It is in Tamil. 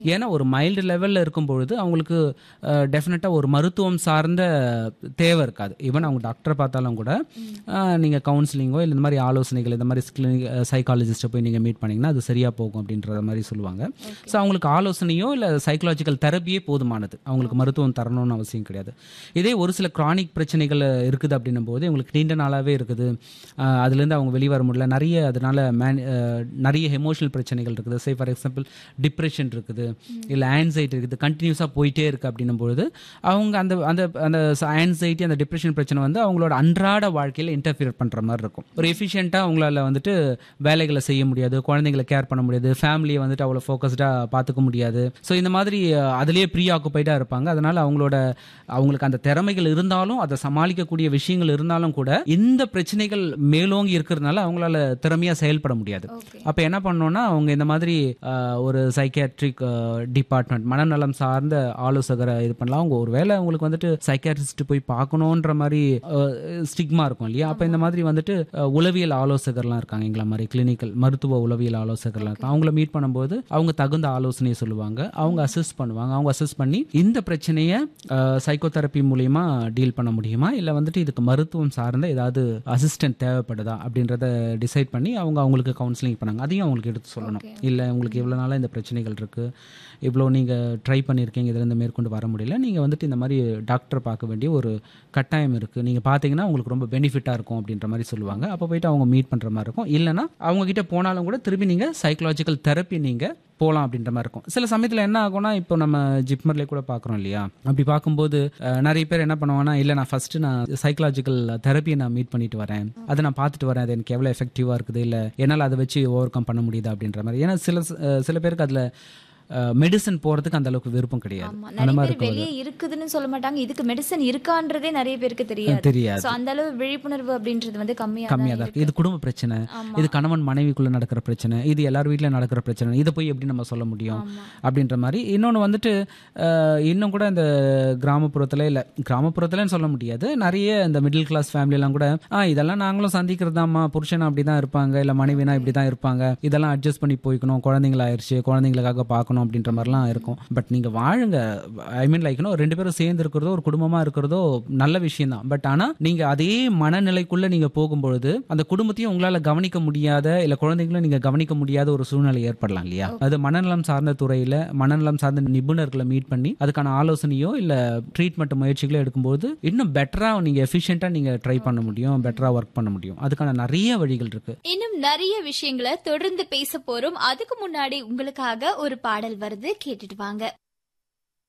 ஏன்னா ஒரு மைல்டு லெவல்ல இருக்கும் பொழுது அவங்களுக்கு டெஃபினட்டா ஒரு மருத்துவம் சார்ந்த தேவை இருக்காது ஈவன் அவங்க டாக்டரை பார்த்தாலும் கூட அஹ், நீங்க கவுன்சிலிங்கோ இல்லை இந்த மாதிரி ஆலோசனைகள் இந்த மாதிரி சைக்காலஜிஸ்ட்டை போய் நீங்க மீட் பண்ணீங்கன்னா அது சரியா போகும் அப்படின்ற மாதிரி சொல்லுவாங்க ஸோ அவங்களுக்கு ஆலோசனையோ இல்லை சைக்கலாஜிக்கல் தெரப்பியே போதுமானது அவங்களுக்கு மருத்துவம் தரணும்னு அவசியம் கிடையாது இதே ஒரு சில கிரானிக் பிரச்சனைகள் இருக்குது அப்படின்னும் போது உங்களுக்கு நீண்ட நாளாகவே இருக்குது அஹ், அதுலேருந்து அவங்க வெளியே வர முடியல நிறைய அதனால மேன் அஹ், நிறைய எமோஷனல் பிரச்சனைகள் இருக்குது சே ஃபார் எக்ஸாம்பிள் டிப்ரெஷன் இருக்குது இல்லை ஆன்சைட்டி இருக்குது கண்டினியூஸாக போயிட்டே இருக்குது அப்படின்னும் பொழுது அவங்க அந்த அந்த அந்த ஆன்சைட்டி அந்த டிப்ரெஷன் பிரச்சனை வந்து அவங்களோட அன்றாட வாழ்க்கையில் இன்டர்ஃபியர் பண்ணுற மாதிரி இருக்கும் ஒரு எஃபிஷியண்ட்டாக அவங்களால வந்துட்டு வேலைகளை செய்ய முடியாது குழந்தைங்களை கேர் பண்ண முடியாது ஃபேமிலியை வந்துட்டு அவ்வளோ ஃபோக்கஸ்டாக பார்த்துக்க முடியாது ஸோ இந்த மாதிரி அஹ், அதிலேயே ப்ரீ ஆக்குப்பைடாக இருப்பாங்க அதனால அவங்களோட அவங்களுக்கு அந்த திறமைகள் இருந்தாலும் அதை சமாளிக்கக்கூடிய விஷயங்கள் இருந்தாலும் கூட இந்த பிரச்சனைகள் மேலோங்கி இருக்கிறதுனால அவங்களால திறமையாக செயல்பட முடியாது ஓகே அப்போ என்ன பண்ணோம்னா அவங்க இந்த மாதிரி அஹ், ஒரு சைக்கியாட்ரிக் டிபார்ட்மெண்ட் மனநலம் சார்ந்த ஆலோசகரை இது பண்ணலாம் அவங்க ஒருவேளை அவங்களுக்கு வந்துட்டு சைக்கியாட்ரிஸ்ட் போய் பார்க்கணுன்ற மாதிரி ஸ்டிக்மா இருக்கும் இல்லையா அப்போ இந்த மாதிரி வந்துட்டு அஹ், உளவியல் ஆலோசகர்லாம் இருக்காங்க எங்களை மாதிரி கிளினிக்கல் மருத்துவ உளவியல் ஆலோசகர்லாம் இருக்காங்க அவங்கள மீட் பண்ணும்போது அவங்க தகுந்த ஆலோசனையை சொல்லுவாங்க அவங்க அசஸ் பண்ணுவாங்க அவங்க அசஸ் பண்ணி இந்த பிரச்சனையை சைக்கோதெரப்பி மூலியமா டீல் பண்ண முடியுமா இல்லை வந்துட்டு இதுக்கு மருத்துவம் சார்ந்த ஏதாவது அசிஸ்டன்ட் தேவைப்படுதா அப்படின்றத டிசைட் பண்ணி அவங்க அவங்களுக்கு கவுன்சிலிங் பண்ணாங்க அதையும் அவங்களுக்கு எடுத்து சொல்லணும் இல்லை உங்களுக்கு இவ்வளோ நாளாக இந்த பிரச்சனைகள் இருக்கு இவ்வளோ நீங்கள் ட்ரை பண்ணியிருக்கீங்க இதுலேருந்து மேற்கொண்டு வர முடியல நீங்கள் வந்துட்டு இந்த மாதிரி டாக்டர் பார்க்க வேண்டிய ஒரு கட்டாயம் இருக்குது நீங்கள் பார்த்தீங்கன்னா உங்களுக்கு ரொம்ப பெனிஃபிட்டாக இருக்கும் அப்படின்ற மாதிரி சொல்லுவாங்க அப்போ போயிட்டு அவங்க மீட் பண்ணுற மாதிரி இருக்கும் இல்லைன்னா அவங்க கிட்ட போனாலும் கூட திருப்பி நீங்கள் சைக்கலாஜிக்கல் தெரப்பி நீங்கள் போகலாம் அப்படின்ற மாதிரி இருக்கும் சில சமயத்தில் என்ன ஆகும்னா இப்போ நம்ம ஜிப்மர்லேயே கூட பார்க்குறோம் இல்லையா அப்படி பார்க்கும்போது அஹ், நிறைய பேர் என்ன பண்ணுவாங்கன்னா இல்லை நான் ஃபர்ஸ்ட் நான் சைக்கலாஜிக்கல் தெரப்பியை நான் மீட் பண்ணிட்டு வரேன் அதை நான் பார்த்துட்டு வரேன் அது எனக்கு எவ்வளோ எஃபெக்டிவாக இருக்குது இல்லை என்னால் அதை வச்சு ஓவர் கம் பண்ண முடியுதா அப்படின்ற மாதிரி ஏன்னா சில அஹ், சில பேருக்கு அதில் மெடிசன் போகிறதுக்கு அந்த அளவுக்கு விருப்பம் கிடையாது ஆமா அந்த நிறைய மாதிரி பேர் வெளியே இருக்குதுன்னு சொல்ல மாட்டாங்க இதுக்கு மெடிசன் இருக்கான்றதே நிறைய பேருக்கு தெரியாது தெரியாது சோ அந்த அளவு விழிப்புணர்வு அப்படின்றது வந்து கம்மியா கம்மியாக தான் இருக்குது இது குடும்ப பிரச்சனை ஆமா. இது கணவன் மனைவிக்குள்ள நடக்கிற பிரச்சனை இது எல்லார் வீட்டில் நடக்கிற பிரச்சனை இதை போய் எப்படி நம்ம சொல்ல முடியும் ஆமா. அப்படின்ற மாதிரி இன்னொன்று வந்துட்டு அஹ், இன்னும் கூட இந்த கிராமப்புறத்தில் இல்லை கிராமப்புறத்துலன்னு சொல்ல முடியாது நிறைய இந்த மிடில் கிளாஸ் ஃபேமிலியெல்லாம் கூட ஆ இதெல்லாம் நாங்களும் சந்திக்கிறதாம்மா புருஷன் அப்படி தான் இருப்பாங்க இல்லை மனைவினா இப்படி தான் இருப்பாங்க இதெல்லாம் அட்ஜஸ்ட் பண்ணி போய்க்கணும் குழந்தைங்கள ஆயிடுச்சு குழந்தைங்களுக்காக பார்க்கணும் அப்படின்ற மாதிரிலாம் இருக்கும் பட் நீங்கள் வாழுங்க ஐ மீன் லைக் ரெண்டு பேரும் சேர்ந்து இருக்கிறதோ ஒரு குடும்பமாக இருக்கிறதோ நல்ல விஷயம் தான் பட் ஆனால் நீங்கள் அதே மனநிலைக்குள்ளே நீங்கள் போகும்பொழுது அந்த குடும்பத்தையும் உங்களால் கவனிக்க முடியாத இல்லை குழந்தைங்களும் நீங்கள் கவனிக்க முடியாத ஒரு சூழ்நிலை ஏற்படலாம் இல்லையா அது மனநலம் சார்ந்த துறையில் மனநலம் சார்ந்த நிபுணர்களை மீட் பண்ணி அதுக்கான ஆலோசனையோ இல்லை ட்ரீட்மெண்ட் முயற்சிகளோ எடுக்கும்போது இன்னும் பெட்டராக நீங்கள் எஃபிஷியண்ட்டாக நீங்கள் ட்ரை பண்ண முடியும் பெட்டராக ஒர்க் பண்ண முடியும் அதுக்கான நிறைய வழிகள் இருக்கு இன்னும் நிறைய விஷயங்களை தொடர்ந்து பேச போறோம் அதுக்கு முன்னாடி உங்களுக்காக ஒரு பாடல் வருது கேட்டுட்டு வாங்க